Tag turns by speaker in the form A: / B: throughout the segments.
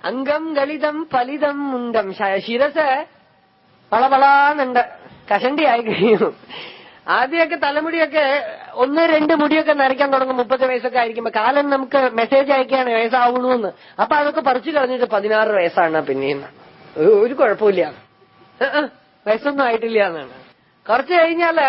A: അംഗം ഗളിതം ഫലിതം മുണ്ടം ശ- ശിരസ് വളവളാന്നുണ്ട് കഷണ്ടിയായി കഴിയും ആദ്യമൊക്കെ തലമുടിയൊക്കെ ഒന്ന് രണ്ട് മുടിയൊക്കെ നരയ്ക്കാൻ തുടങ്ങും മുപ്പത് വയസ്സൊക്കെ ആയിരിക്കുമ്പോ കാലം നമുക്ക് മെസ്സേജ് അയക്കുകയാണ് വയസ്സാവണു എന്ന് അപ്പൊ അതൊക്കെ പറിച്ചു കളഞ്ഞിട്ട് പതിനാറ് വയസ്സാണ് പിന്നെയും ഒരു- ഒരു കുഴപ്പമില്ല ഏ, ഏ, വയസ്സൊന്നും ആയിട്ടില്ല എന്നാണ് കുറച്ച് കഴിഞ്ഞാല്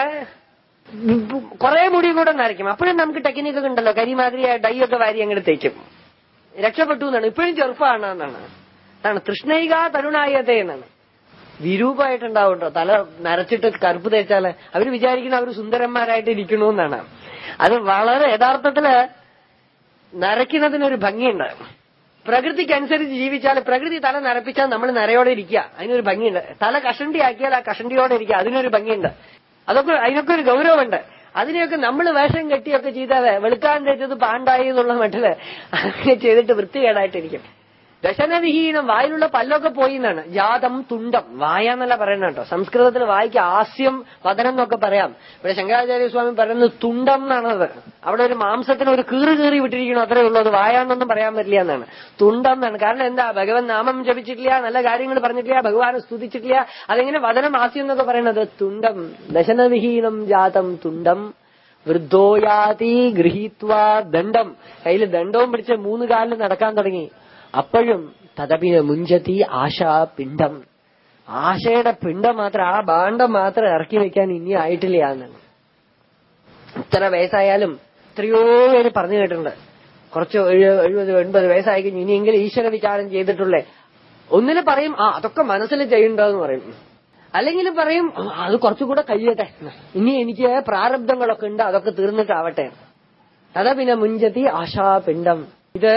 A: കുറെ മുടി കൂടെ നരയ്ക്കും അപ്പോഴും നമുക്ക് ടെക്നിക്കൊക്കെ ഉണ്ടല്ലോ കരിമാതിരിയായ ഡൈ ഒക്കെ വാരി അങ്ങോട്ട് തേക്കും രക്ഷപ്പെട്ടു എന്നാണ് ഇപ്പോഴും ചെറുപ്പമാണ് എന്നാണ് അതാണ് തൃഷ്ണയിക തരുണായത എന്നാണ് വിരൂപമായിട്ടുണ്ടാവും കേട്ടോ തല നരച്ചിട്ട് കറുപ്പ് തേച്ചാല് അവര് വിചാരിക്കുന്ന അവര് സുന്ദരന്മാരായിട്ട് ഇരിക്കണു എന്നാണ് അത് വളരെ യഥാർത്ഥത്തില് നരയ്ക്കുന്നതിനൊരു ഭംഗിയുണ്ട് പ്രകൃതിക്കനുസരിച്ച് ജീവിച്ചാൽ പ്രകൃതി തല നരപ്പിച്ചാൽ നമ്മൾ നരയോടെ ഇരിക്കുക അതിനൊരു ഭംഗിയുണ്ട് തല കഷണ്ടിയാക്കിയാൽ ആ കഷണ്ടിയോടെ ഇരിക്കുക അതിനൊരു ഭംഗിയുണ്ട് അതൊക്കെ അതിനൊക്കെ ഒരു ഗൗരവമുണ്ട് അതിനെയൊക്കെ നമ്മൾ വേഷം കെട്ടിയൊക്കെ ചെയ്താൽ വെളുക്കാൻ തേച്ചത് പാണ്ടായി എന്നുള്ള മട്ടില് അങ്ങനെ ചെയ്തിട്ട് വൃത്തികേടായിട്ടിരിക്കും ദശനവിഹീനം വായിലുള്ള പല്ലൊക്കെ പോയി എന്നാണ് ജാതം തുണ്ടം വായ എന്നല്ല പറയണ കേട്ടോ സംസ്കൃതത്തിൽ വായിക്ക് ആസ്യം വദനം എന്നൊക്കെ പറയാം ഇവിടെ ശങ്കരാചാര്യ സ്വാമി പറയുന്നത് തുണ്ടം എന്നാണത് അവിടെ ഒരു മാംസത്തിന് ഒരു കീറ് കീറി വിട്ടിരിക്കണം അത്രേ ഉള്ളൂ അത് വായ എന്നൊന്നും പറയാൻ പറ്റില്ല എന്നാണ് തുണ്ടം എന്നാണ് കാരണം എന്താ ഭഗവൻ നാമം ജപിച്ചിട്ടില്ല നല്ല കാര്യങ്ങൾ പറഞ്ഞിട്ടില്ല ഭഗവാനെ സ്തുതിച്ചിട്ടില്ല അതെങ്ങനെ വദനം ആസ്യം എന്നൊക്കെ പറയണത് തുണ്ടം ദശനവിഹീനം ജാതം തുണ്ടം വൃദ്ധോയാതി ഗൃഹീത്വാ ദണ്ഡം കയ്യിൽ ദണ്ഡവും പിടിച്ച് മൂന്ന് കാലിൽ നടക്കാൻ തുടങ്ങി അപ്പോഴും തദപിന മുഞ്ചതി ആശാ പിണ്ഡം ആശയുടെ പിണ്ഡം മാത്രം ആ ഭാണ്ഡം മാത്രം ഇറക്കി വെക്കാൻ ഇനി ആയിട്ടില്ല എന്നാണ് ഇത്ര വയസ്സായാലും എത്രയോ പേര് പറഞ്ഞു കേട്ടിട്ടുണ്ട് കുറച്ച് എഴു- എഴുപത് എൺപത് വയസ്സായി കഴിഞ്ഞു ഇനിയെങ്കിലും ഈശ്വര വിചാരം ചെയ്തിട്ടുള്ളേ ഒന്നിന് പറയും ആ അതൊക്കെ മനസ്സിൽ ചെയ്യണ്ടെന്ന് പറയും അല്ലെങ്കിൽ പറയും "ആ, അത് കുറച്ചുകൂടെ കഴിയട്ടെ ഇനി എനിക്ക് പ്രാരബ്ധങ്ങളൊക്കെ ഉണ്ട് അതൊക്കെ തീർന്നിട്ടാവട്ടെ അതാ പിന്നെ മുഞ്ചതി ആശാപിണ്ഡം ഇത്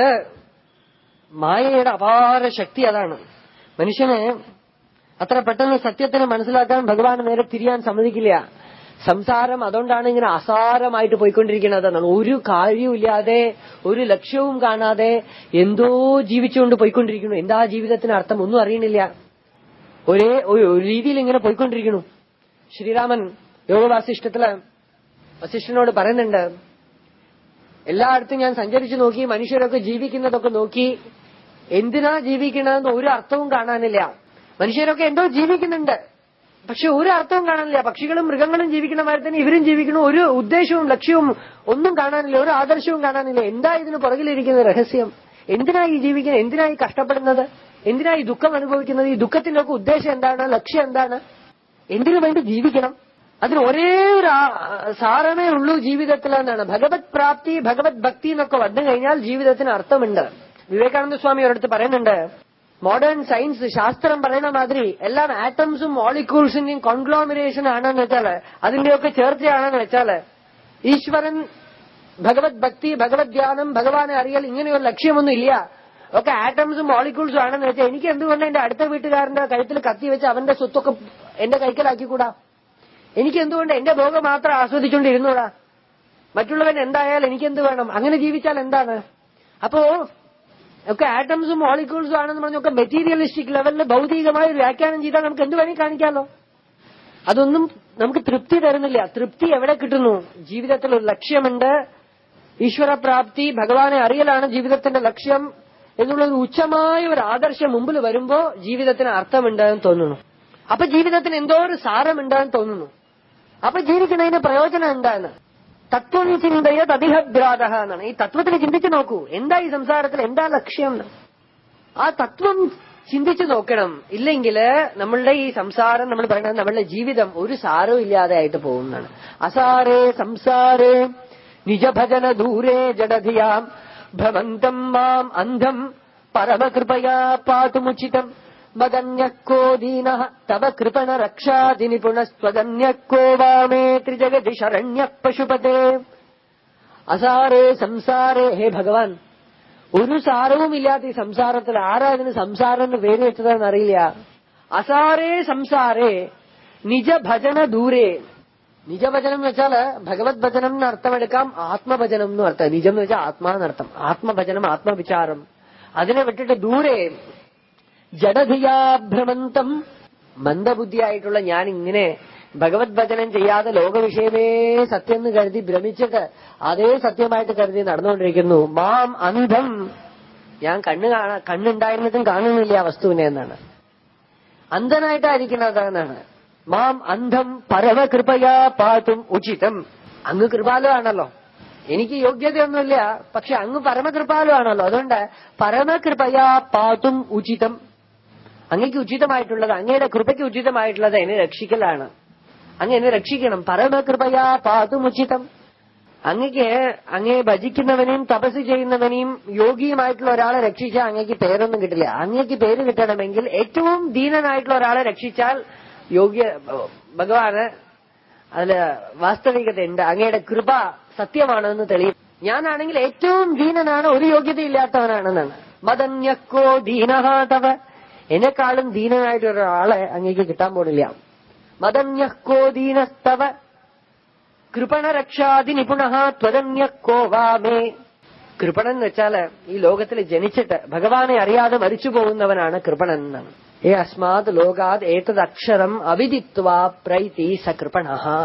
A: മായയുടെ അപാര ശക്തി അതാണ് മനുഷ്യനെ അത്ര പെട്ടെന്ന് സത്യത്തിനെ മനസ്സിലാക്കാൻ ഭഗവാൻ നേരെ തിരിയാൻ സമ്മതിക്കില്ല സംസാരം അതുകൊണ്ടാണ് ഇങ്ങനെ അസാരമായിട്ട് പോയിക്കൊണ്ടിരിക്കുന്നത് എന്നാണ് ഒരു കാര്യവുമില്ലാതെ ഒരു ലക്ഷ്യവും കാണാതെ എന്തോ ജീവിച്ചുകൊണ്ട് പോയിക്കൊണ്ടിരിക്കുന്നു എന്താ ജീവിതത്തിന് അർത്ഥം ഒന്നും അറിയണില്ല ഒരേ ഒരു ഒരു രീതിയിൽ ഇങ്ങനെ പോയിക്കൊണ്ടിരിക്കുന്നു ശ്രീരാമൻ യോഗവാസിഷ്ടത്തില് വസിഷ്ഠനോട് പറയുന്നുണ്ട് എല്ലായിടത്തും ഞാൻ സഞ്ചരിച്ചു നോക്കി മനുഷ്യരൊക്കെ ജീവിക്കുന്നതൊക്കെ നോക്കി എന്തിനാ ജീവിക്കണതെന്ന് ഒരു അർത്ഥവും കാണാനില്ല മനുഷ്യരൊക്കെ എന്തോ ജീവിക്കുന്നുണ്ട് പക്ഷെ ഒരു അർത്ഥവും കാണാനില്ല പക്ഷികളും മൃഗങ്ങളും ജീവിക്കണ മാതിരി തന്നെ ഇവരും ജീവിക്കണം ഒരു ഉദ്ദേശവും ലക്ഷ്യവും ഒന്നും കാണാനില്ല ഒരു ആദർശവും കാണാനില്ല എന്താ ഇതിന് പുറകിലിരിക്കുന്ന രഹസ്യം എന്തിനാ ഈ ജീവിക്കുന്നത് എന്തിനാ ഈ കഷ്ടപ്പെടുന്നത് എന്തിനാ ഈ ദുഃഖം അനുഭവിക്കുന്നത് ഈ ദുഃഖത്തിന്റെ ഒക്കെ ഉദ്ദേശം എന്താണ് ലക്ഷ്യം എന്താണ് എന്തിനു വേണ്ടി ജീവിക്കണം അതിന് ഒരേ ഒരു ആ- സാരമേ ഉള്ളൂ ജീവിതത്തിൽ എന്നാണ് ഭഗവത് പ്രാപ്തി ഭഗവത് ഭക്തി എന്നൊക്കെ വന്നു കഴിഞ്ഞാൽ ജീവിതത്തിന് അർത്ഥമുണ്ട് വിവേകാനന്ദ സ്വാമി ഒരിടത്ത് പറയുന്നുണ്ട് മോഡേൺ സയൻസ് ശാസ്ത്രം പറയുന്ന മാതിരി എല്ലാം ആറ്റംസും മോളിക്യൂൾസിന്റെയും കോൺഗ്ലോമിനേഷൻ ആണെന്ന് വെച്ചാല് അതിന്റെയൊക്കെ ചേർച്ചയാണെന്ന് വെച്ചാല് ഈശ്വരൻ ഭഗവത് ഭക്തി ഭഗവത് ധ്യാനം ഭഗവാനെ അറിയൽ ഇങ്ങനെയൊരു ലക്ഷ്യമൊന്നും ഇല്ല ഒക്കെ ആറ്റംസും മോളിക്യൂൾസും ആണെന്ന് വെച്ചാൽ എനിക്ക് എന്തുകൊണ്ട് എന്റെ അടുത്ത വീട്ടുകാരന്റെ കഴുത്തിൽ കത്തി വെച്ച് അവന്റെ സ്വത്തൊക്കെ എന്റെ കൈക്കലാക്കിക്കൂടാ എനിക്ക് എന്തുകൊണ്ട് എന്റെ ഭോഗം മാത്രം ആസ്വദിച്ചുകൊണ്ടിരുന്നൂടാ മറ്റുള്ളവൻ എന്തായാലും എനിക്കെന്ത് വേണം അങ്ങനെ ജീവിച്ചാൽ എന്താണ് അപ്പോ ഒക്കെ ആറ്റംസും മോളിക്യൂൾസും ആണെന്ന് പറഞ്ഞൊക്കെ മെറ്റീരിയലിസ്റ്റിക് ലെവലിൽ ഭൗതികമായ ഒരു വ്യാഖ്യാനം ചെയ്താൽ നമുക്ക് എന്ത് വേണമെങ്കിൽ കാണിക്കാമല്ലോ അതൊന്നും നമുക്ക് തൃപ്തി തരുന്നില്ല തൃപ്തി എവിടെ കിട്ടുന്നു ജീവിതത്തിൽ ഒരു ലക്ഷ്യമുണ്ട് ഈശ്വരപ്രാപ്തി ഭഗവാനെ അറിയലാണ് ജീവിതത്തിന്റെ ലക്ഷ്യം എന്നുള്ള ഒരു ഉച്ചമായ ഒരു ആദർശം മുമ്പിൽ വരുമ്പോ ജീവിതത്തിന് അർത്ഥമുണ്ട് എന്ന് തോന്നുന്നു അപ്പൊ ജീവിതത്തിന് എന്തോ ഒരു സാരമുണ്ടെന്ന് തോന്നുന്നു അപ്പൊ ജീവിക്കുന്നതിന് പ്രയോജനം എന്താണ് തത്വം ചിന്തയ തതിഹദ്രാത എന്നാണ് ഈ തത്വത്തിൽ ചിന്തിച്ചു നോക്കൂ എന്താ ഈ സംസാരത്തിൽ എന്താ ലക്ഷ്യം എന്ന്? ആ തത്വം ചിന്തിച്ചു നോക്കണം ഇല്ലെങ്കിൽ നമ്മളുടെ ഈ സംസാരം നമ്മൾ പറയുന്നത് നമ്മളുടെ ജീവിതം ഒരു സാരവും ഇല്ലാതെ ആയിട്ട് പോകുന്നതാണ് അസാരേ സംസാരേ നിജഭജന ദൂരേ ജഡധിയാം ഭ്രമന്തം മാം അന്ധം പരമകൃപയാ പാതുമുചിതം മദന്യക്കോ ദീന തവ കൃപണ രക്ഷാതി നിപുണസ്വദന്യക്കോ വാമേ ത്രിജഗതി ശരണ്യ പശുപതേ അസാരേ സംസാരേ ഹേ ഭഗവാൻ ഒരു സാരവും ഇല്ലാത്ത ഈ സംസാരത്തിൽ ആരാ ഇതിന് സംസാരം എന്ന് പേര് വെച്ചതെന്ന് അറിയില്ല അസാരേ സംസാരേ നിജഭജന ദൂരേ നിജഭജനം എന്ന് വെച്ചാല് ഭഗവത് ഭജനം എന്ന് അർത്ഥമെടുക്കാം ആത്മഭജനം എന്ന് അർത്ഥം നിജം എന്ന് വെച്ചാൽ ആത്മാന്നർത്ഥം ആത്മഭജനം ആത്മവിചാരം അതിനെ വിട്ടിട്ട് ദൂരെ ജഡധിയാഭ്രമന്തം മന്ദബുദ്ധിയായിട്ടുള്ള ഞാൻ ഇങ്ങനെ ഭഗവത് ഭജനം ചെയ്യാതെ ലോകവിഷയമേ സത്യം എന്ന് കരുതി ഭ്രമിച്ചിട്ട് അതേ സത്യമായിട്ട് കരുതി നടന്നുകൊണ്ടിരിക്കുന്നു മാം അന്ധം ഞാൻ കണ്ണ് കാണാ കണ്ണുണ്ടായിരുന്നിട്ടും കാണുന്നില്ല ആ വസ്തുവിനെ എന്നാണ് അന്ധനായിട്ടായിരിക്കുന്നത് എന്നാണ് മാം അന്ധം പരമകൃപയാ പാത്തും ഉചിതം അങ്ങ് കൃപാലുവാണല്ലോ എനിക്ക് യോഗ്യതയൊന്നുമില്ല പക്ഷെ അങ്ങ് പരമകൃപാലുവാണല്ലോ അതുകൊണ്ട് പരമകൃപയാ പാത്തും ഉചിതം അങ്ങക്ക് ഉചിതമായിട്ടുള്ളത് അങ്ങയുടെ കൃപയ്ക്ക് ഉചിതമായിട്ടുള്ളത് എന്നെ രക്ഷിക്കലാണ് അങ്ങ് എന്നെ രക്ഷിക്കണം പരമകൃപയാ പാതും ഉചിതം അങ്ങക്ക് അങ്ങയെ ഭജിക്കുന്നവനെയും തപസ് ചെയ്യുന്നവനെയും യോഗിയുമായിട്ടുള്ള ഒരാളെ രക്ഷിച്ചാൽ അങ്ങക്ക് പേരൊന്നും കിട്ടില്ല അങ്ങക്ക് പേര് കിട്ടണമെങ്കിൽ ഏറ്റവും ദീനനായിട്ടുള്ള ഒരാളെ രക്ഷിച്ചാൽ യോഗ്യ ഭഗവാന് അതില് വാസ്തവികതയുണ്ട് അങ്ങയുടെ കൃപ സത്യമാണെന്ന് തെളിയും ഞാനാണെങ്കിൽ ഏറ്റവും ദീനനാണ് ഒരു യോഗ്യതയില്ലാത്തവനാണെന്നാണ് മദന്യക്കോ ദീനഹാതവ എന്നെക്കാളും ദീനനായിട്ട് ഒരാളെ അങ്ങേക്ക് കിട്ടാൻ പോണില്ല മദന്യക്കോ ദീനസ്തവ കൃപണരക്ഷാതി നിപുണ ത്വരന്യക്കോ വാമേ കൃപണൻ എന്ന് വെച്ചാല് ഈ ലോകത്തിൽ ജനിച്ചിട്ട് ഭഗവാനെ അറിയാതെ മരിച്ചു പോകുന്നവനാണ് കൃപണൻ എന്നാണ് ഏ അസ്മാത് ലോകാത് ഏതത് അക്ഷരം അവിദിത്വാ പ്രൈതി സ കൃപണ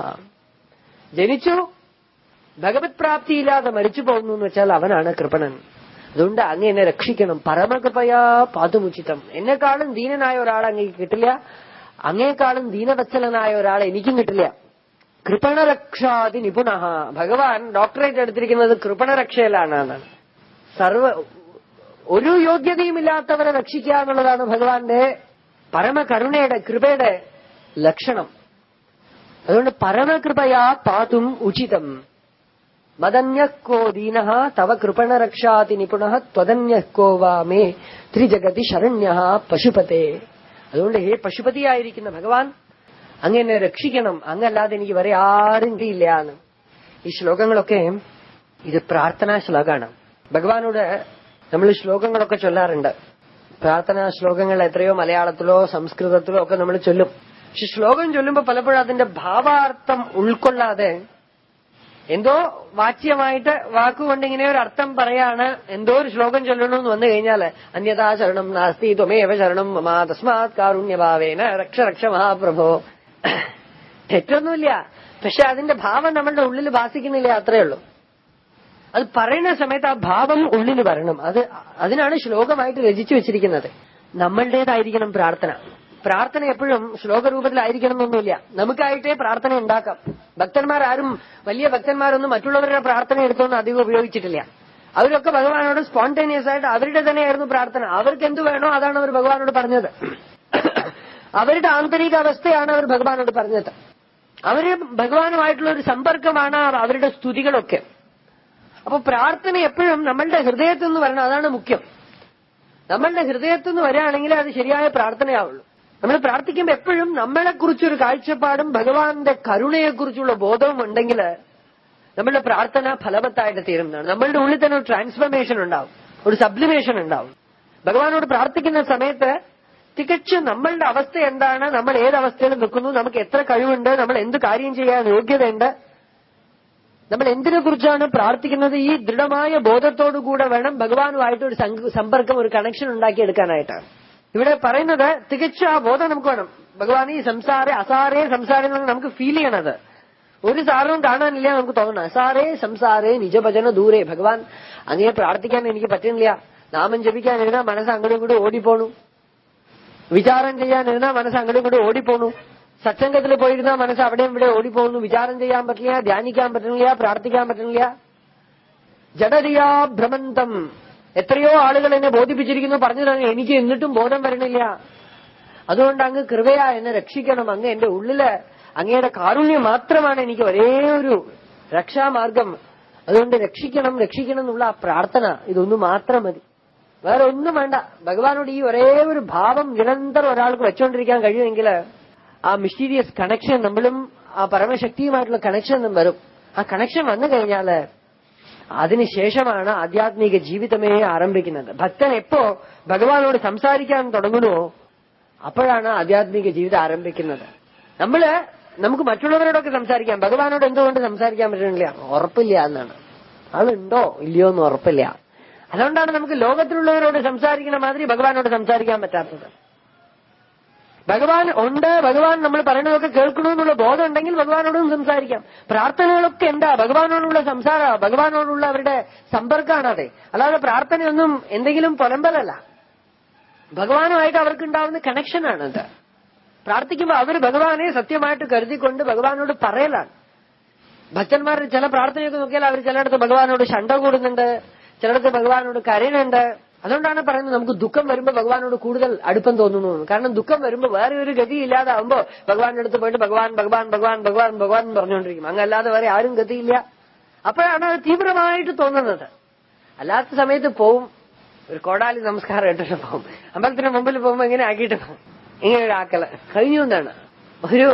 A: ജനിച്ചു ഭഗവത് പ്രാപ്തിയില്ലാതെ മരിച്ചു പോകുന്നു എന്ന് വെച്ചാൽ അവനാണ് കൃപണൻ അതുകൊണ്ട് അങ്ങ് എന്നെ രക്ഷിക്കണം പരമകൃപയാ പാതുമുചിതം എന്നെക്കാളും ദീനനായ ഒരാൾ അങ്ങേക്ക് കിട്ടില്ല അങ്ങേക്കാളും ദീനവത്സലനായ ഒരാൾ എനിക്കും കിട്ടില്ല കൃപണരക്ഷാതി നിപുണ ഭഗവാൻ ഡോക്ടറേറ്റ് എടുത്തിരിക്കുന്നത് കൃപണരക്ഷയിലാണ് എന്നാണ് സർവ ഒരു യോഗ്യതയുമില്ലാത്തവരെ രക്ഷിക്കുക എന്നുള്ളതാണ് ഭഗവാന്റെ പരമകരുണയുടെ കൃപയുടെ ലക്ഷണം അതുകൊണ്ട് പരമകൃപയാ പാതും ഉചിതം മദന്യക്കോ ദീന തവ കൃപണരക്ഷാതി നിപുണ ത്വതന്യക്കോ വാ മേ ത്രിജഗതി ശരണ്യ പശുപതേ അതുകൊണ്ട് ഹേ പശുപതിയായിരിക്കുന്ന ഭഗവാൻ അങ്ങനെ രക്ഷിക്കണം അങ്ങല്ലാതെ എനിക്ക് വരെ ആരും ഇല്ല എന്ന് ഈ ശ്ലോകങ്ങളൊക്കെ ഇത് പ്രാർത്ഥനാ ശ്ലോകമാണ് ഭഗവാനോട് നമ്മൾ ശ്ലോകങ്ങളൊക്കെ ചൊല്ലാറുണ്ട് പ്രാർത്ഥനാ ശ്ലോകങ്ങൾ എത്രയോ മലയാളത്തിലോ സംസ്കൃതത്തിലോ ഒക്കെ നമ്മൾ ചൊല്ലും പക്ഷെ ശ്ലോകം ചൊല്ലുമ്പോൾ പലപ്പോഴും അതിന്റെ ഭാവാർത്ഥം ഉൾക്കൊള്ളാതെ എന്തോ വാച്യമായിട്ട് വാക്കുകൊണ്ട് ഇങ്ങനെ ഒരു അർത്ഥം പറയാണ് എന്തോ ഒരു ശ്ലോകം ചൊല്ലണമെന്ന് വന്നു കഴിഞ്ഞാൽ അന്യതാ ശരണം നാസ്തി ത്വമേവ ശരണം മമാ തസ്മാത് കാരുണ്യഭാവേന രക്ഷ രക്ഷ മഹാപ്രഭോ തെറ്റൊന്നുമില്ല പക്ഷെ അതിന്റെ ഭാവം നമ്മളുടെ ഉള്ളിൽ ഭാസിക്കുന്നില്ല അത്രേ ഉള്ളൂ അത് പറയുന്ന സമയത്ത് ആ ഭാവം ഉള്ളിൽ വരണം അത് അതിനാണ് ശ്ലോകമായിട്ട് രചിച്ചു വെച്ചിരിക്കുന്നത് നമ്മളുടേതായിരിക്കണം പ്രാർത്ഥന പ്രാർത്ഥന എപ്പോഴും ശ്ലോകരൂപത്തിലായിരിക്കണം എന്നൊന്നുമില്ല നമുക്കായിട്ടേ പ്രാർത്ഥന ഉണ്ടാക്കാം ഭക്തന്മാരാരും വലിയ ഭക്തന്മാരൊന്നും മറ്റുള്ളവരുടെ പ്രാർത്ഥന എടുത്തൊന്നും അധികം ഉപയോഗിച്ചിട്ടില്ല അവരൊക്കെ ഭഗവാനോട് സ്പോണ്ടേനിയസ് ആയിട്ട് അവരുടെ തന്നെയായിരുന്നു പ്രാർത്ഥന അവർക്ക് എന്ത് വേണോ അതാണ് അവർ ഭഗവാനോട് പറഞ്ഞത് അവരുടെ ആന്തരിക അവസ്ഥയാണ് അവർ ഭഗവാനോട് പറഞ്ഞത് അവര് ഭഗവാനുമായിട്ടുള്ള ഒരു സമ്പർക്കമാണ് അവരുടെ സ്തുതികളൊക്കെ അപ്പൊ പ്രാർത്ഥന എപ്പോഴും നമ്മളുടെ ഹൃദയത്തിൽ നിന്ന് വരണം അതാണ് മുഖ്യം നമ്മളുടെ ഹൃദയത്തിൽ നിന്ന് വരികയാണെങ്കിൽ അത് ശരിയായ പ്രാർത്ഥനയാവുള്ളൂ നമ്മൾ പ്രാർത്ഥിക്കുമ്പോൾ എപ്പോഴും നമ്മളെക്കുറിച്ചൊരു കാഴ്ചപ്പാടും ഭഗവാന്റെ കരുണയെക്കുറിച്ചുള്ള ബോധവും ഉണ്ടെങ്കിൽ നമ്മളുടെ പ്രാർത്ഥന ഫലവത്തായിട്ട് തീരുന്നതാണ് നമ്മളുടെ ഉള്ളിൽ തന്നെ ഒരു ട്രാൻസ്ഫർമേഷൻ ഉണ്ടാവും ഒരു സബ്ലിമേഷൻ ഉണ്ടാവും ഭഗവാനോട് പ്രാർത്ഥിക്കുന്ന സമയത്ത് തികച്ചും നമ്മളുടെ അവസ്ഥ എന്താണ് നമ്മൾ ഏത് അവസ്ഥയിൽ നിൽക്കുന്നു നമുക്ക് എത്ര കഴിവുണ്ട് നമ്മൾ എന്ത് കാര്യം ചെയ്യാൻ യോഗ്യതയുണ്ട് നമ്മൾ എന്തിനെ കുറിച്ചാണ് പ്രാർത്ഥിക്കുന്നത് ഈ ദൃഢമായ ബോധത്തോടുകൂടെ വേണം ഭഗവാനുമായിട്ട് ഒരു സമ്പർക്കം ഒരു കണക്ഷൻ ഉണ്ടാക്കിയെടുക്കാനായിട്ട് ഇവിടെ പറയുന്നത് തികച്ചും ആ ബോധം നമുക്ക് വേണം ഭഗവാൻ ഈ സംസാര അസാരേ സംസാരം എന്ന് നമുക്ക് ഫീൽ ചെയ്യണത് ഒരു സാരവും കാണാനില്ല നമുക്ക് തോന്നണം അസാരേ സംസാരേ നിജഭജന ദൂരെ ഭഗവാൻ അങ്ങനെ പ്രാർത്ഥിക്കാൻ എനിക്ക് പറ്റുന്നില്ല നാമം ജപിക്കാൻ ഇരുന്നാ മനസ്സ് അങ്ങോട്ടും ഇങ്ങോട്ടും ഓടിപ്പോണു വിചാരം ചെയ്യാൻ ഇരുന്നാ മനസ്സ് അങ്ങോട്ടും ഇങ്ങോട്ടും ഓടിപ്പോണു സത്സംഗത്തിൽ പോയിരുന്നാ മനസ്സ് അവിടെയും ഇവിടെ ഓടിപ്പോകുന്നു വിചാരം ചെയ്യാൻ പറ്റില്ല ധ്യാനിക്കാൻ പറ്റുന്നില്ല പ്രാർത്ഥിക്കാൻ പറ്റുന്നില്ല ജഡരിയാ ഭ്രമന്തം എത്രയോ ആളുകൾ എന്നെ ബോധിപ്പിച്ചിരിക്കുന്നു പറഞ്ഞു തന്നെ എനിക്ക് എന്നിട്ടും ബോധം വരണില്ല അതുകൊണ്ട് അങ്ങ് കൃപയാ എന്നെ രക്ഷിക്കണം അങ്ങ് എന്റെ ഉള്ളില് അങ്ങയുടെ കാരുണ്യം മാത്രമാണ് എനിക്ക് ഒരേ ഒരു രക്ഷാമാർഗം അതുകൊണ്ട് രക്ഷിക്കണം രക്ഷിക്കണം എന്നുള്ള ആ പ്രാർത്ഥന ഇതൊന്നു മാത്രം മതി വേറെ ഒന്നും വേണ്ട ഭഗവാനോട് ഈ ഒരേ ഒരു ഭാവം നിരന്തരം ഒരാൾക്ക് വെച്ചുകൊണ്ടിരിക്കാൻ കഴിയുമെങ്കിൽ ആ മിസ്റ്റീരിയസ് കണക്ഷൻ നമ്മളും ആ പരമശക്തിയുമായിട്ടുള്ള കണക്ഷൻ വരും ആ കണക്ഷൻ വന്നു കഴിഞ്ഞാല് അതിനുശേഷമാണ് ആധ്യാത്മിക ജീവിതമേ ആരംഭിക്കുന്നത് ഭക്തൻ എപ്പോ ഭഗവാനോട് സംസാരിക്കാൻ തുടങ്ങുന്നു അപ്പോഴാണ് ആധ്യാത്മിക ജീവിതം ആരംഭിക്കുന്നത് നമ്മള് നമുക്ക് മറ്റുള്ളവരോടൊക്കെ സംസാരിക്കാം ഭഗവാനോട് എന്തുകൊണ്ട് സംസാരിക്കാൻ പറ്റുന്നില്ല ഉറപ്പില്ല എന്നാണ് ആളുണ്ടോ ഇല്ലയോ എന്ന് ഉറപ്പില്ല അതുകൊണ്ടാണ് നമുക്ക് ലോകത്തിലുള്ളവരോട് സംസാരിക്കുന്ന മാതിരി ഭഗവാനോട് സംസാരിക്കാൻ പറ്റാത്തത് ഭഗവാൻ ഉണ്ട് ഭഗവാൻ നമ്മൾ പറയണതൊക്കെ കേൾക്കണമെന്നുള്ള ബോധം ഉണ്ടെങ്കിൽ ഭഗവാനോടും സംസാരിക്കാം പ്രാർത്ഥനകളൊക്കെ എന്താ ഭഗവാനോടുള്ള സംസാര ഭഗവാനോടുള്ള അവരുടെ സമ്പർക്കമാണ് അതെ അല്ലാതെ പ്രാർത്ഥനയൊന്നും എന്തെങ്കിലും പൊലമ്പലല്ല ഭഗവാനുമായിട്ട് അവർക്കുണ്ടാവുന്ന കണക്ഷനാണ് അത് പ്രാർത്ഥിക്കുമ്പോൾ അവർ ഭഗവാനെ സത്യമായിട്ട് കരുതിക്കൊണ്ട് ഭഗവാനോട് പറയലാണ് ഭക്തന്മാരുടെ ചില പ്രാർത്ഥനയൊക്കെ നോക്കിയാൽ അവർ ചിലയിടത്ത് ഭഗവാനോട് ശണ്ട കൂടുന്നുണ്ട് ചിലയിടത്ത് ഭഗവാനോട് കരയുന്നുണ്ട് അതുകൊണ്ടാണ് പറയുന്നത് നമുക്ക് ദുഃഖം വരുമ്പോൾ ഭഗവാനോട് കൂടുതൽ അടുപ്പം തോന്നുന്നു എന്ന്. കാരണം ദുഃഖം വരുമ്പോൾ വേറെ ഒരു ഗതി ഇല്ലാതാവുമ്പോ ഭഗവാന്റെ അടുത്ത് പോയിട്ട് ഭഗവാൻ ഭഗവാൻ ഭഗവാൻ ഭഗവാൻ ഭഗവാൻ എന്ന് പറഞ്ഞുകൊണ്ടിരിക്കും അങ്ങല്ലാതെ വേറെ ആരും ഗതിയില്ല അപ്പോഴാണ് അത് തീവ്രമായിട്ട് തോന്നുന്നത് അല്ലാത്ത സമയത്ത് പോവും ഒരു കോടാലി നമസ്കാരം ഇട്ടിട്ട് പോകും അമ്പലത്തിന് മുമ്പിൽ പോകുമ്പോ ഇങ്ങനെ ആക്കിയിട്ട് പോകും ഇങ്ങനെ ഒരു ആക്കല് കഴിഞ്ഞു എന്നാണ് ഒരു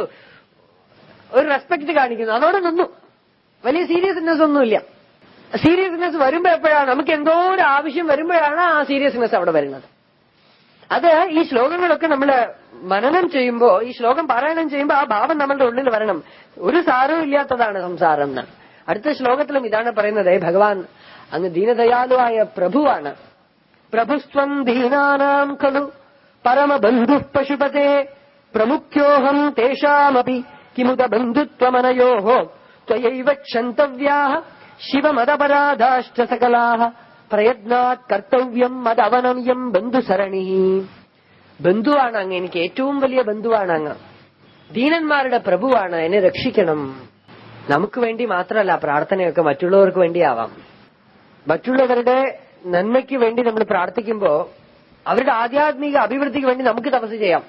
A: ഒരു റെസ്പെക്ട് കാണിക്കുന്നു അതോടെ നിന്നു വലിയ സീരിയസ്നെസ് ഒന്നുമില്ല സീരിയസ്നെസ് വരുമ്പോ എപ്പോഴാണ് നമുക്ക് എന്തോ ഒരു ആവശ്യം വരുമ്പോഴാണ് ആ സീരിയസ്നെസ് അവിടെ വരുന്നത് അത് ഈ ശ്ലോകങ്ങളൊക്കെ നമ്മൾ മനനം ചെയ്യുമ്പോ ഈ ശ്ലോകം പാരായണം ചെയ്യുമ്പോ ആ ഭാവം നമ്മളുടെ ഉള്ളിൽ വരണം ഒരു സാരവും ഇല്ലാത്തതാണ് സംസാരം എന്ന് അടുത്ത ശ്ലോകത്തിലും ഇതാണ് പറയുന്നത് ഭഗവാൻ അങ്ങ് ദീനദയാലുവായ പ്രഭുവാണ് പ്രഭുസ്വം ദീനാനാം ഖലു പരമബന്ധു പശുപതേ പ്രമുഖ്യോഹം തേഷാമപി കിമുത ബന്ധുത്വമനയോ ത്വയൈവ ക്ഷന്തവ്യാ ശിവമദപരാധാശ്ച സകലാ പ്രയത്നാത് കർത്തവ്യം മതവനമ്യം ബന്ധുസരണി ബന്ധുവാണ് അങ്ങ് എനിക്ക് ഏറ്റവും വലിയ ബന്ധുവാണ് അങ്ങ് ദീനന്മാരുടെ പ്രഭുവാണ് എന്നെ രക്ഷിക്കണം നമുക്ക് വേണ്ടി മാത്രമല്ല പ്രാർത്ഥനയൊക്കെ മറ്റുള്ളവർക്ക് വേണ്ടിയാവാം മറ്റുള്ളവരുടെ നന്മയ്ക്ക് വേണ്ടി നമ്മൾ പ്രാർത്ഥിക്കുമ്പോ അവരുടെ ആധ്യാത്മിക അഭിവൃദ്ധിക്ക് വേണ്ടി നമുക്ക് തപസ് ചെയ്യാം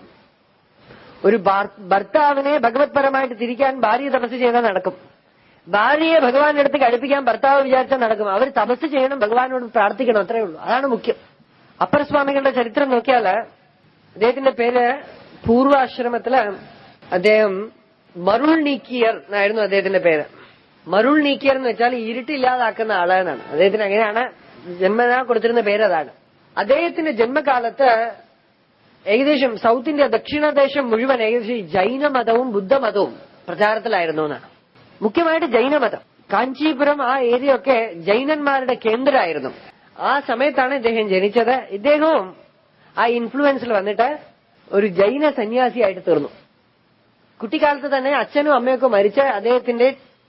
A: ഒരു ഭാർ- ഭർത്താവിനെ ഭഗവത്പരമായിട്ട് തിരിക്കാൻ ഭാര്യ തപസ് ചെയ്താൽ നടക്കും ഭാര്യയെ ഭഗവാന്റെ അടുത്തേക്ക് അടുപ്പിക്കാൻ ഭർത്താവ് വിചാരിച്ചാൽ നടക്കും അവർ തപസ് ചെയ്യണം ഭഗവാനോട് പ്രാർത്ഥിക്കണം അത്രേ ഉള്ളൂ അതാണ് മുഖ്യം അപ്പർസ്വാമികളുടെ ചരിത്രം നോക്കിയാല് അദ്ദേഹത്തിന്റെ പേര് പൂർവാശ്രമത്തില് അദ്ദേഹം മരുൾ നീക്കിയർ എന്നായിരുന്നു അദ്ദേഹത്തിന്റെ പേര് മരുൾ നീക്കിയർ എന്ന് വെച്ചാൽ ഇരുട്ടില്ലാതാക്കുന്ന ആളെന്നാണ് അദ്ദേഹത്തിന് അങ്ങനെയാണ് ജന്മനാ കൊടുത്തിരുന്ന പേര് അതാണ് അദ്ദേഹത്തിന്റെ ജന്മകാലത്ത് ഏകദേശം സൗത്ത് ഇന്ത്യ ദക്ഷിണദേശം മുഴുവൻ ഏകദേശം ഈ ജൈനമതവും ബുദ്ധമതവും പ്രചാരത്തിലായിരുന്നു എന്നാണ് മുഖ്യമായിട്ട് ജൈനമതം കാഞ്ചീപുരം ആ ഏരിയ ഒക്കെ ജൈനന്മാരുടെ കേന്ദ്രമായിരുന്നു ആ സമയത്താണ് ഇദ്ദേഹം ജനിച്ചത് ഇദ്ദേഹവും ആ ഇൻഫ്ലുവൻസിൽ വന്നിട്ട് ഒരു ജൈന സന്യാസിയായിട്ട് തീർന്നു കുട്ടിക്കാലത്ത് തന്നെ അച്ഛനും അമ്മയൊക്കെ മരിച്ച അദ്ദേഹത്തിന്റെ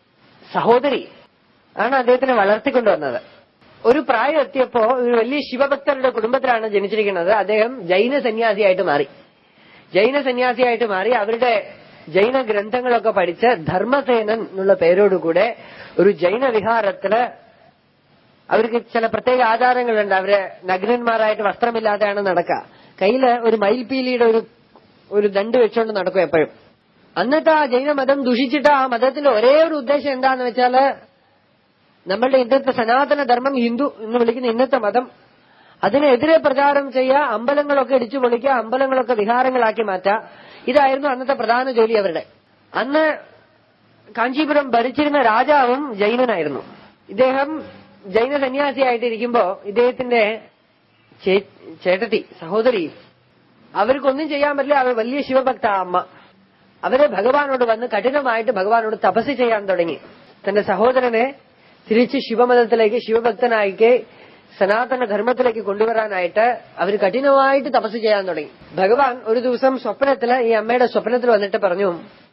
A: സഹോദരി ആണ് അദ്ദേഹത്തിനെ വളർത്തിക്കൊണ്ടുവന്നത് ഒരു പ്രായം എത്തിയപ്പോ ഒരു വലിയ ശിവഭക്തരുടെ കുടുംബത്തിലാണ് ജനിച്ചിരിക്കുന്നത് അദ്ദേഹം ജൈന സന്യാസിയായിട്ട് മാറി ജൈന സന്യാസിയായിട്ട് മാറി അവരുടെ ജൈന ഗ്രന്ഥങ്ങളൊക്കെ പഠിച്ച് ധർമ്മസേനൻ എന്നുള്ള പേരോടുകൂടെ ഒരു ജൈന വിഹാരത്തില് അവർക്ക് ചില പ്രത്യേക ആചാരങ്ങളുണ്ട് അവര് നഗ്നന്മാരായിട്ട് വസ്ത്രമില്ലാതെയാണ് നടക്കുക കയ്യില് ഒരു മയിൽപീലിയുടെ ഒരു ഒരു ദണ്ട് വെച്ചുകൊണ്ട് നടക്കും എപ്പോഴും അന്നത്തെ ആ ജൈനമതം ദുഷിച്ചിട്ട് ആ മതത്തിന്റെ ഒരേ ഒരു ഉദ്ദേശം എന്താന്ന് വെച്ചാല് നമ്മളുടെ ഇന്നത്തെ സനാതന ധർമ്മം ഹിന്ദു എന്ന് വിളിക്കുന്ന ഇന്നത്തെ മതം അതിനെതിരെ പ്രചാരം ചെയ്യുക അമ്പലങ്ങളൊക്കെ ഇടിച്ചു പൊളിക്കുക അമ്പലങ്ങളൊക്കെ വിഹാരങ്ങളാക്കി മാറ്റുക ഇതായിരുന്നു അന്നത്തെ പ്രധാന ജോലി അവരുടെ അന്ന് കാഞ്ചീപുരം ഭരിച്ചിരുന്ന രാജാവും ജൈനനായിരുന്നു ഇദ്ദേഹം ജൈന സന്യാസിയായിട്ടിരിക്കുമ്പോ ഇദ്ദേഹത്തിന്റെ ചേ- ചേട്ടത്തി സഹോദരി അവർക്കൊന്നും ചെയ്യാൻ പറ്റില്ല അവർ വലിയ ശിവഭക്ത അമ്മ അവര് ഭഗവാനോട് വന്ന് കഠിനമായിട്ട് ഭഗവാനോട് തപസ് ചെയ്യാൻ തുടങ്ങി തന്റെ സഹോദരനെ തിരിച്ച് ശിവമതത്തിലേക്ക് ശിവഭക്തനായിക്ക് സനാതന ധർമ്മത്തിലേക്ക് കൊണ്ടുവരാനായിട്ട് അവർ കഠിനമായിട്ട് തപസ് ചെയ്യാൻ തുടങ്ങി ഭഗവാൻ ഒരു ദിവസം സ്വപ്നത്തില് ഈ അമ്മയുടെ സ്വപ്നത്തിൽ വന്നിട്ട് പറഞ്ഞു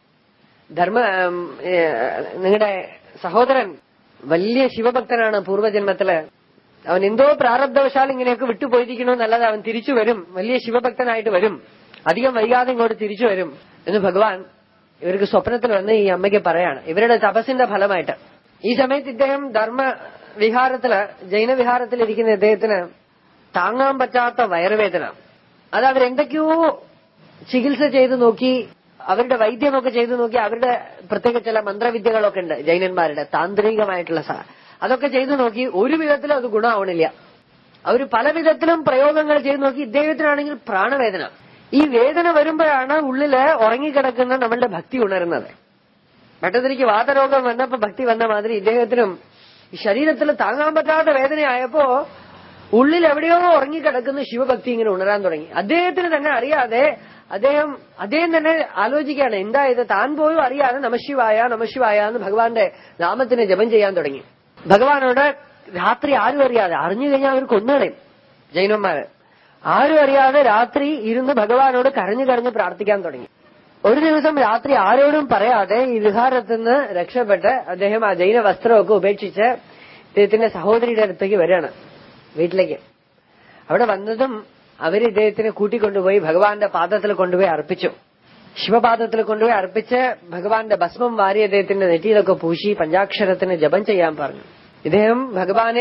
A: ധർമ്മ നിങ്ങളുടെ സഹോദരൻ വലിയ ശിവഭക്തനാണ് പൂർവ്വജന്മത്തില് അവൻ എന്തോ പ്രാരബ്ധവശാൽ ഇങ്ങനെയൊക്കെ വിട്ടുപോയിരിക്കണമെന്നല്ലാതെ അവൻ തിരിച്ചു വരും വലിയ ശിവഭക്തനായിട്ട് വരും അധികം വൈകാതെ ഇങ്ങോട്ട് തിരിച്ചു വരും എന്ന് ഭഗവാൻ ഇവർക്ക് സ്വപ്നത്തിൽ വന്ന് ഈ അമ്മയ്ക്ക് പറയാണ് ഇവരുടെ തപസ്സിന്റെ ഫലമായിട്ട് ഈ സമയത്ത് ഇദ്ദേഹം ധർമ്മ വിഹാരത്തില് ജൈന വിഹാരത്തിലിരിക്കുന്ന ഇദ്ദേഹത്തിന് താങ്ങാൻ പറ്റാത്ത വയറുവേദന അത് അവരെന്തൊക്കെയോ ചികിത്സ ചെയ്തു നോക്കി അവരുടെ വൈദ്യമൊക്കെ ചെയ്തു നോക്കി അവരുടെ പ്രത്യേക ചില മന്ത്രവിദ്യകളൊക്കെ ഉണ്ട് ജൈനന്മാരുടെ താന്ത്രികമായിട്ടുള്ള സ- അതൊക്കെ ചെയ്തു നോക്കി ഒരു വിധത്തിലും അത് ഗുണമാവണില്ല അവർ പല വിധത്തിലും പ്രയോഗങ്ങൾ ചെയ്തു നോക്കി ഇദ്ദേഹത്തിനാണെങ്കിൽ പ്രാണവേദന ഈ വേദന വരുമ്പോഴാണ് ഉള്ളില് ഉറങ്ങിക്കിടക്കുന്ന നമ്മളുടെ ഭക്തി ഉണരുന്നത് ഭട്ടതിരിക്ക് വാതരോഗം വന്നപ്പോ ഭക്തി വന്ന മാതിരി ഇദ്ദേഹത്തിനും ഈ ശരീരത്തിൽ താങ്ങാൻ പറ്റാത്ത വേദനയായപ്പോ ഉള്ളിൽ എവിടെയോ ഉറങ്ങിക്കിടക്കുന്ന ശിവഭക്തി ഇങ്ങനെ ഉണരാൻ തുടങ്ങി അദ്ദേഹത്തിന് തന്നെ അറിയാതെ അദ്ദേഹം അദ്ദേഹം തന്നെ ആലോചിക്കുകയാണ് എന്താ ഇത് താൻ പോലും അറിയാതെ നമശിവായ നമശിവായ എന്ന് ഭഗവാന്റെ നാമത്തിന് ജപം ചെയ്യാൻ തുടങ്ങി ഭഗവാനോട് രാത്രി ആരും അറിയാതെ അറിഞ്ഞു കഴിഞ്ഞാൽ അവർ കൊന്നുകളയും ജൈനന്മാര് ആരും അറിയാതെ രാത്രി ഇരുന്ന് ഭഗവാനോട് കരഞ്ഞു കരഞ്ഞ് പ്രാർത്ഥിക്കാൻ തുടങ്ങി ഒരു ദിവസം രാത്രി ആരോടും പറയാതെ ഈ വിഹാരത്തിൽ നിന്ന് രക്ഷപ്പെട്ട് അദ്ദേഹം ആ ജൈന വസ്ത്രമൊക്കെ ഉപേക്ഷിച്ച് ഇദ്ദേഹത്തിന്റെ സഹോദരിയുടെ അടുത്തേക്ക് വരികയാണ് വീട്ടിലേക്ക് അവിടെ വന്നതും അവർ ഇദ്ദേഹത്തിനെ കൂട്ടിക്കൊണ്ടുപോയി ഭഗവാന്റെ പാദത്തിൽ കൊണ്ടുപോയി അർപ്പിച്ചു ശിവപാദത്തിൽ കൊണ്ടുപോയി അർപ്പിച്ച് ഭഗവാന്റെ ഭസ്മം വാരി അദ്ദേഹത്തിന്റെ നെറ്റിയിലൊക്കെ പൂശി പഞ്ചാക്ഷരത്തിന് ജപം ചെയ്യാൻ പറഞ്ഞു ഇദ്ദേഹം ഭഗവാനെ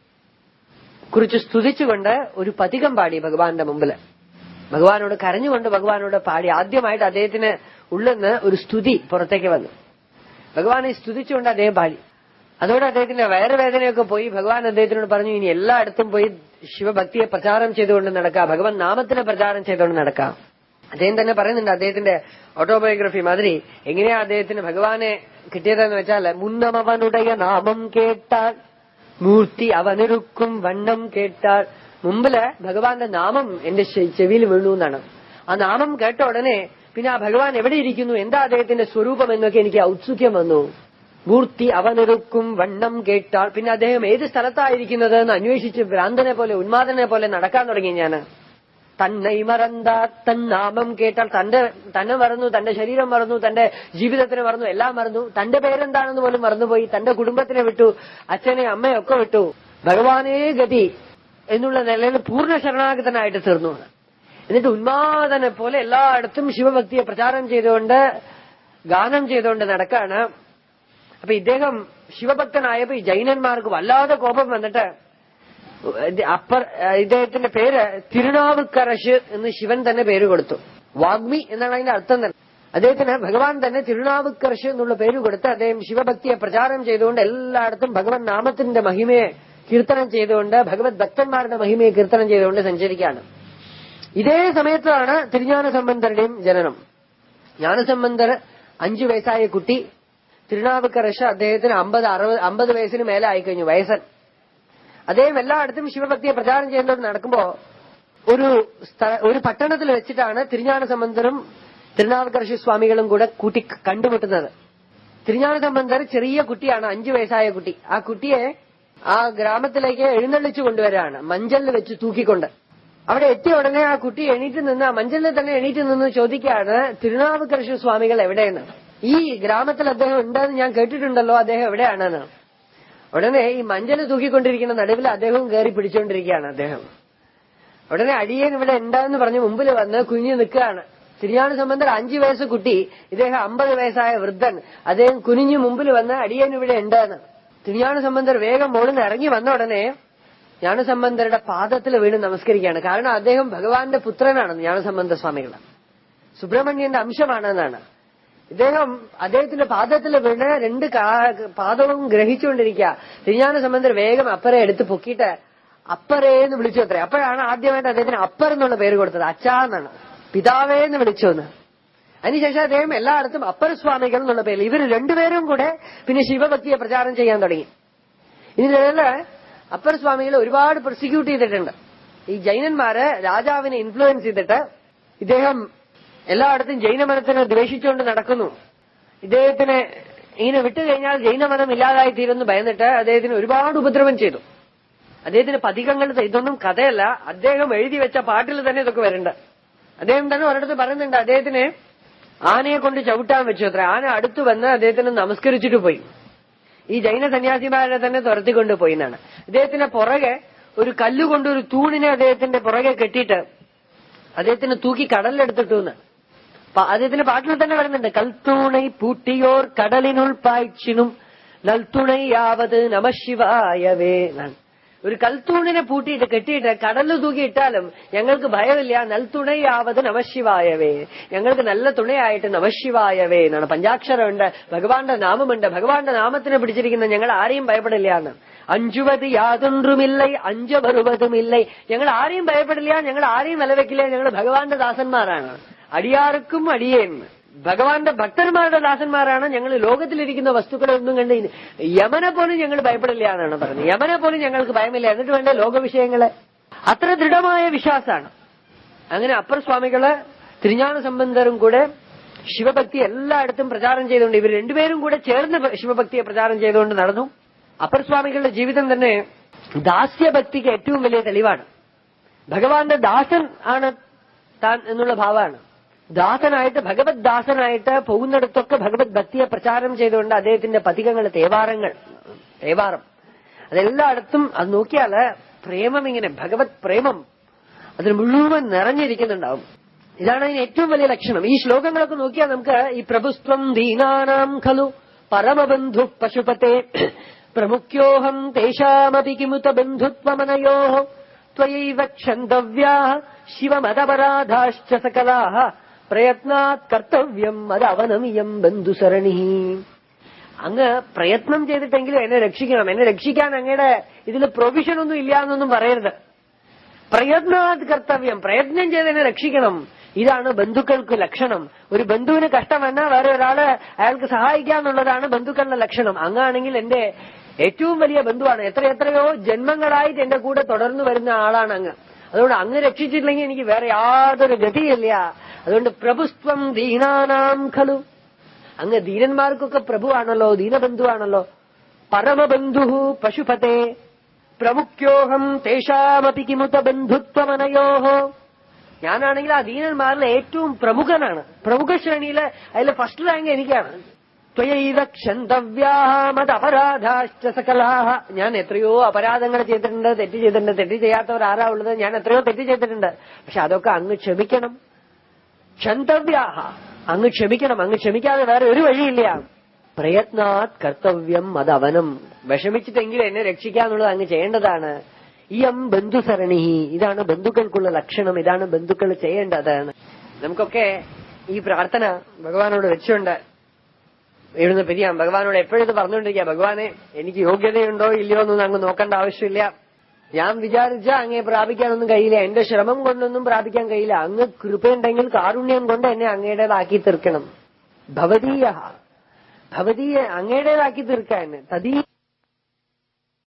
A: കുറിച്ച് സ്തുതിച്ചുകൊണ്ട് ഒരു പതികം പാടി ഭഗവാന്റെ മുമ്പില് ഭഗവാനോട് കരഞ്ഞുകൊണ്ട് ഭഗവാനോട് പാടി ആദ്യമായിട്ട് അദ്ദേഹത്തിന് ഉള്ളിന്ന് ഒരു സ്തുതി പുറത്തേക്ക് വന്നു ഭഗവാനെ സ്തുതിച്ചുകൊണ്ട് അദ്ദേഹം പാടി അതോടെ അദ്ദേഹത്തിന്റെ വയറുവേദനയൊക്കെ പോയി ഭഗവാൻ അദ്ദേഹത്തിനോട് പറഞ്ഞു ഇനി എല്ലായിടത്തും പോയി ശിവഭക്തിയെ പ്രചാരം ചെയ്തുകൊണ്ട് നടക്കാം ഭഗവാൻ നാമത്തിനെ പ്രചാരം ചെയ്തുകൊണ്ട് നടക്കാം അദ്ദേഹം തന്നെ പറയുന്നുണ്ട് അദ്ദേഹത്തിന്റെ ഓട്ടോബയോഗ്രഫി മാതിരി എങ്ങനെയാ അദ്ദേഹത്തിന് ഭഗവാനെ കിട്ടിയതെന്ന് വെച്ചാൽ മുന്നമവനുടയ നാമം കേട്ടാൽ മൂർത്തി അവനൊരുക്കും വണ്ണം കേട്ടാൽ മുമ്പില് ഭഗവാന്റെ നാമം എന്റെ ശെ- ചെവിയിൽ വീണു എന്നാണ് ആ നാമം കേട്ട ഉടനെ പിന്നെ ആ ഭഗവാൻ എവിടെ ഇരിക്കുന്നു എന്താ അദ്ദേഹത്തിന്റെ സ്വരൂപം എന്നൊക്കെ എനിക്ക് ഔത്സുക്യം വന്നു മൂർത്തി അവനൊരുക്കും വണ്ണം കേട്ടാൽ പിന്നെ അദ്ദേഹം ഏത് സ്ഥലത്തായിരിക്കുന്നത് എന്ന് അന്വേഷിച്ച് ഭ്രാന്തനെ പോലെ ഉന്മാദനെ പോലെ നടക്കാൻ തുടങ്ങി ഞാൻ തന്നൈ മറന്ത തൻ നാമം കേട്ടാൽ തന്റെ തന്നെ മറന്നു തന്റെ ശരീരം മറന്നു തന്റെ ജീവിതത്തിനെ മറന്നു എല്ലാം മറന്നു തന്റെ പേരെന്താണെന്ന് പോലും മറന്നുപോയി തന്റെ കുടുംബത്തിനെ വിട്ടു അച്ഛനെ അമ്മയൊക്കെ വിട്ടു ഭഗവാനേ ഗതി എന്നുള്ള നിലയിൽ പൂർണ്ണ ശരണാഗതനായിട്ട് തീർന്നു എന്നിട്ട് ഉന്മാദനെ പോലെ എല്ലായിടത്തും ശിവഭക്തിയെ പ്രചാരം ചെയ്തുകൊണ്ട് ഗാനം ചെയ്തുകൊണ്ട് നടക്കാണ് അപ്പൊ ഇദ്ദേഹം ശിവഭക്തനായപ്പോ ഈ ജൈനന്മാർക്ക് വല്ലാതെ കോപം വന്നിട്ട് ഇത് അപ്പർ ഇദ്ദേഹത്തിന്റെ പേര് തിരുനാവുക്കരശ് എന്ന് ശിവൻ തന്നെ പേര് കൊടുത്തു വാഗ്മി എന്നാണ് അതിന്റെ അർത്ഥം തന്നെ അദ്ദേഹത്തിന് ഭഗവാൻ തന്നെ തിരുനാവുക്കരശ് എന്നുള്ള പേര് കൊടുത്ത് അദ്ദേഹം ശിവഭക്തിയെ പ്രചാരം ചെയ്തുകൊണ്ട് എല്ലായിടത്തും ഭഗവൻ നാമത്തിന്റെ മഹിമയെ കീർത്തനം ചെയ്തുകൊണ്ട് ഭഗവത് ഭക്തന്മാരുടെ മഹിമയെ കീർത്തനം ചെയ്തുകൊണ്ട് സഞ്ചരിക്കുകയാണ് ഇതേ സമയത്താണ് തിരുஞான സംബന്ധരുടെയും ജനനം ജ്ഞാനസംബന്ധർ അഞ്ചു വയസ്സായ കുട്ടി തിരുനാവുക്കരശ് അദ്ദേഹത്തിന് അമ്പത് അറുപത് അമ്പത് വയസ്സിന് മേലെ ആയിക്കഴിഞ്ഞു വയസ്സൻ അദ്ദേഹം എല്ലായിടത്തും ശിവഭക്തിയെ പ്രചാരം ചെയ്യുന്നതോട് നടക്കുമ്പോ ഒരു സ്ഥല ഒരു പട്ടണത്തിൽ വെച്ചിട്ടാണ് തിരുஞான സംബന്ധരും തിരുനാവുക്കരശി സ്വാമികളും കൂടെ കൂട്ടി കണ്ടുമുട്ടുന്നത് തിരുஞான സംബന്ധർ ചെറിയ കുട്ടിയാണ് അഞ്ചു വയസ്സായ കുട്ടി ആ കുട്ടിയെ ആ ഗ്രാമത്തിലേക്ക് എഴുന്നള്ളിച്ചു കൊണ്ടുവരാണ് മഞ്ചലിൽ വെച്ച് തൂക്കിക്കൊണ്ട് അവിടെ എത്തിയ ഉടനെ ആ കുട്ടി എണീറ്റ് നിന്ന് ആ മഞ്ചലിൽ തന്നെ എണീറ്റ് നിന്ന് ചോദിക്കുകയാണ് തിരുനാവുക്കരശി സ്വാമികൾ എവിടെയെന്ന് ഈ ഗ്രാമത്തിൽ അദ്ദേഹം ഉണ്ടെന്ന് ഞാൻ കേട്ടിട്ടുണ്ടല്ലോ അദ്ദേഹം എവിടെയാണെന്ന് ഉടനെ ഈ മഞ്ചല് തൂക്കിക്കൊണ്ടിരിക്കുന്ന നടുവിൽ അദ്ദേഹവും കയറി പിടിച്ചുകൊണ്ടിരിക്കുകയാണ് അദ്ദേഹം ഉടനെ അടിയൻ ഇവിടെ ഉണ്ടാന്ന് പറഞ്ഞ് മുമ്പിൽ വന്ന് കുഞ്ഞു നിൽക്കുകയാണ് തിരിയാണ സംബന്ധം അഞ്ചു വയസ്സ് കുട്ടി ഇദ്ദേഹം അമ്പത് വയസ്സായ വൃദ്ധൻ അദ്ദേഹം കുനിഞ്ഞു മുമ്പിൽ വന്ന് അടിയൻ ഇവിടെ ഉണ്ടാന്ന് തിരിയാണ സംബന്ധർ വേഗം മോളിൽ ഇറങ്ങി വന്ന ഉടനെ ജ്ഞാനസംബന്ധരുടെ പാദത്തിൽ വീണ് നമസ്കരിക്കുകയാണ് കാരണം അദ്ദേഹം ഭഗവാന്റെ പുത്രനാണ് ജ്ഞാനസംബന്ധ സ്വാമികൾ സുബ്രഹ്മണ്യന്റെ അംശമാണെന്നാണ് ഇദ്ദേഹം അദ്ദേഹത്തിന്റെ പാദത്തിൽ വീണ് രണ്ട് കാ- പാദവും ഗ്രഹിച്ചുകൊണ്ടിരിക്കുക തിരിഞ്ഞാന സംബന്ധർ വേഗം അപ്പറെ എടുത്ത് പൊക്കിയിട്ട് അപ്പറേ എന്ന് വിളിച്ചു അത്രേ അപ്പോഴാണ് ആദ്യമായിട്ട് അദ്ദേഹത്തിന് അപ്പർ എന്നുള്ള പേര് കൊടുത്തത് അച്ഛാ എന്നാണ് പിതാവേ എന്ന് വിളിച്ചു എന്ന് അതിനുശേഷം അദ്ദേഹം എല്ലായിടത്തും അപ്പർ സ്വാമികൾ എന്നുള്ള പേരിൽ ഇവർ രണ്ടുപേരും കൂടെ പിന്നെ ശിവഭക്തിയെ പ്രചാരം ചെയ്യാൻ തുടങ്ങി ഇതിനിടയില് അപ്പർ സ്വാമികളെ ഒരുപാട് പ്രോസിക്യൂട്ട് ചെയ്തിട്ടുണ്ട് ഈ ജൈനന്മാര് രാജാവിനെ ഇൻഫ്ലുവൻസ് ചെയ്തിട്ട് ഇദ്ദേഹം എല്ലായിടത്തും ജൈനമതത്തിനെ ദ്വേഷിച്ചുകൊണ്ട് നടക്കുന്നു ഇദ്ദേഹത്തിന് ഇങ്ങനെ വിട്ടുകഴിഞ്ഞാൽ ജൈനമതം ഇല്ലാതായി തീരുമെന്ന് ഭയന്നിട്ട് അദ്ദേഹത്തിന് ഒരുപാട് ഉപദ്രവം ചെയ്തു അദ്ദേഹത്തിന് പതികങ്ങൾ ഇതൊന്നും കഥയല്ല അദ്ദേഹം എഴുതി വെച്ച പാട്ടിൽ തന്നെ ഇതൊക്കെ വരുന്നുണ്ട് അദ്ദേഹം തന്നെ ഒരിടത്ത് പറയുന്നുണ്ട് അദ്ദേഹത്തിന് ആനയെ കൊണ്ട് ചവിട്ടാൻ വെച്ചു അത്ര ആന അടുത്ത് വന്ന് അദ്ദേഹത്തിന് നമസ്കരിച്ചിട്ട് പോയി ഈ ജൈന സന്യാസിമാരെ തന്നെ തുരത്തിക്കൊണ്ട് പോയി എന്നാണ് ഇദ്ദേഹത്തിന്റെ പുറകെ ഒരു കല്ലുകൊണ്ട് ഒരു തൂണിനെ അദ്ദേഹത്തിന്റെ പുറകെ കെട്ടിയിട്ട് അദ്ദേഹത്തിന് തൂക്കി കടലിലെടുത്തിട്ടു എന്ന് പ- അദ്ദേഹത്തിന്റെ പാട്ടിൽ തന്നെ വരുന്നുണ്ട് കൽത്തൂണൈ പൂട്ടിയോർ കടലിനുൾ പായ്ച്ചിനും നൽത്തുണയാവത് നമശിവായവേ എന്നാണ് ഒരു കൽത്തൂണിനെ പൂട്ടിയിട്ട് കെട്ടിയിട്ട് കടലിൽ തൂക്കിയിട്ടാലും ഞങ്ങൾക്ക് ഭയമില്ല നൽത്തുണയാവത് നമശിവായവേ ഞങ്ങൾക്ക് നല്ല തുണയായിട്ട് നമശിവായവേ എന്നാണ് പഞ്ചാക്ഷരമുണ്ട് ഭഗവാന്റെ നാമമുണ്ട് ഭഗവാന്റെ നാമത്തിനെ പിടിച്ചിരിക്കുന്ന ഞങ്ങൾ ആരെയും ഭയപ്പെടില്ല എന്ന് അഞ്ചുവത് യാതൊன்றுമില്ലേ അഞ്ചു വരുവതുമില്ലേ ഞങ്ങൾ ആരെയും ഭയപ്പെടില്ല ഞങ്ങൾ ആരെയും നിലവെക്കില്ല ഞങ്ങൾ ഭഗവാന്റെ ദാസന്മാരാണ് അടിയാർക്കും അടിയേൻ ഭഗവാന്റെ ഭക്തന്മാരുടെ ദാസന്മാരാണ് ഞങ്ങൾ ലോകത്തിലിരിക്കുന്ന വസ്തുക്കളെ ഒന്നും കണ്ട് ഇനി യമനെ പോലും ഞങ്ങൾ ഭയപ്പെടില്ല എന്നാണ് പറഞ്ഞത് യമനെ പോലും ഞങ്ങൾക്ക് ഭയമില്ല എന്നിട്ട് വേണ്ട ലോകവിഷയങ്ങള് അത്ര ദൃഢമായ വിശ്വാസമാണ് അങ്ങനെ അപ്പർ സ്വാമികള് തിരുஞான സംബന്ധരും കൂടെ ശിവഭക്തി എല്ലായിടത്തും പ്രചാരം ചെയ്തുകൊണ്ട് ഇവർ രണ്ടുപേരും കൂടെ ചേർന്ന് ശിവഭക്തിയെ പ്രചാരം ചെയ്തുകൊണ്ട് നടന്നു അപ്പർ സ്വാമികളുടെ ജീവിതം തന്നെ ദാസ്യഭക്തിക്ക് ഏറ്റവും വലിയ തെളിവാണ് ഭഗവാന്റെ ദാസൻ ആണ് താൻ എന്നുള്ള ഭാവമാണ് ദാസനായിട്ട് ഭഗവത് ദാസനായിട്ട് പോകുന്നിടത്തൊക്കെ ഭഗവത് ഭക്തിയെ പ്രചാരം ചെയ്തുകൊണ്ട് അദ്ദേഹത്തിന്റെ പതികങ്ങൾ തേവാരങ്ങൾ തേവാരം അതെല്ലായിടത്തും അത് നോക്കിയാല് പ്രേമം ഇങ്ങനെ ഭഗവത് പ്രേമം അതിൽ മുഴുവൻ നിറഞ്ഞിരിക്കുന്നുണ്ടാവും ഇതാണ് അതിന് ഏറ്റവും വലിയ ലക്ഷണം ഈ ശ്ലോകങ്ങളൊക്കെ നോക്കിയാൽ നമുക്ക് ഈ പ്രഭുസ്ത്വം ദീനാനാം ഖലു പരമബന്ധു പശുപത്തെ പ്രമുഖ്യോഹം തേഷാമപി കിമുത ബന്ധുത്വമനയോ ത്വയൈവ ക്ഷന്തവ്യാ ശിവമതപരാധാശ്ച സകലാ പ്രയത്നാത് കർത്തവ്യം അതവനമിയം ബന്ധുസരണി അങ്ങ് പ്രയത്നം ചെയ്തിട്ടെങ്കിലും എന്നെ രക്ഷിക്കണം എന്നെ രക്ഷിക്കാൻ അങ്ങയുടെ ഇതിൽ പ്രൊവിഷൻ ഒന്നും ഇല്ല എന്നൊന്നും പറയരുത് പ്രയത്നാത് കർത്തവ്യം പ്രയത്നം ചെയ്ത് എന്നെ രക്ഷിക്കണം ഇതാണ് ബന്ധുക്കൾക്ക് ലക്ഷണം ഒരു ബന്ധുവിന് കഷ്ടം വന്നാൽ വേറെ ഒരാള് അയാൾക്ക് സഹായിക്കാന്നുള്ളതാണ് ബന്ധുക്കളുടെ ലക്ഷണം അങ്ങാണെങ്കിൽ എന്റെ ഏറ്റവും വലിയ ബന്ധുവാണ് എത്ര എത്രയോ ജന്മങ്ങളായിട്ട് എന്റെ കൂടെ തുടർന്നു വരുന്ന ആളാണ് അങ്ങ് അതുകൊണ്ട് അങ്ങ് രക്ഷിച്ചിട്ടില്ലെങ്കിൽ എനിക്ക് വേറെ യാതൊരു ഗതിയില്ല അതുകൊണ്ട് പ്രഭുസ്ത്വം ദീനാനാം ഖലു അങ്ങ് ധീരന്മാർക്കൊക്കെ പ്രഭുവാണല്ലോ ദീനബന്ധുവാണല്ലോ പരമബന്ധു പശുപതേ പ്രമുഖ്യോഹം തേഷാമപി കിമുത ബന്ധുത്വമനയോഹോ ഞാനാണെങ്കിൽ ആ ദീനന്മാരിലെ ഏറ്റവും പ്രമുഖനാണ് പ്രമുഖ ശ്രേണിയിലെ അതിലെ ഫസ്റ്റ് റാങ്ക് എനിക്കാണ് ത്വയൈവ ക്ഷന്തവ്യാമത് അപരാധാശ്ച സകലാഹ ഞാൻ എത്രയോ അപരാധങ്ങൾ ചെയ്തിട്ടുണ്ട് തെറ്റ് ചെയ്തിട്ടുണ്ട് തെറ്റ് ചെയ്യാത്തവർ ആരാ ഉള്ളത് ഞാൻ എത്രയോ തെറ്റ് ചെയ്തിട്ടുണ്ട് പക്ഷെ അതൊക്കെ അങ്ങ് ക്ഷമിക്കണം ക്ഷന്തവ്യാഹ അങ്ങ് ക്ഷമിക്കണം അങ്ങ് ക്ഷമിക്കാതെ വേറെ ഒരു വഴിയില്ല പ്രയത്നാത് കർത്തവ്യം അത് അവനം വിഷമിച്ചിട്ടെങ്കിലും എന്നെ രക്ഷിക്കാന്നുള്ളത് അങ്ങ് ചെയ്യേണ്ടതാണ് ഇയം ബന്ധുസരണി ഇതാണ് ബന്ധുക്കൾക്കുള്ള ലക്ഷണം ഇതാണ് ബന്ധുക്കൾ ചെയ്യേണ്ടതാണ് നമുക്കൊക്കെ ഈ പ്രാർത്ഥന ഭഗവാനോട് വെച്ചുകൊണ്ട് ഇവിടുന്ന് പിരിയാം ഭഗവാനോട് എപ്പോഴും ഇത് പറഞ്ഞുകൊണ്ടിരിക്കുക ഭഗവാനെ എനിക്ക് യോഗ്യതയുണ്ടോ ഇല്ലയോ എന്നൊന്നും അങ്ങ് നോക്കേണ്ട ആവശ്യമില്ല ഞാൻ വിചാരിച്ച അങ്ങേ പ്രാപിക്കാനൊന്നും കഴിയില്ല എന്റെ ശ്രമം കൊണ്ടൊന്നും പ്രാപിക്കാൻ കഴിയില്ല അങ്ങ് കൃപയുണ്ടെങ്കിൽ കാരുണ്യം കൊണ്ട് എന്നെ അങ്ങയുടേതാക്കി തീർക്കണം ഭവതീയ ഭവതീയ അങ്ങയുടേതാക്കി തീർക്കാൻ തദീ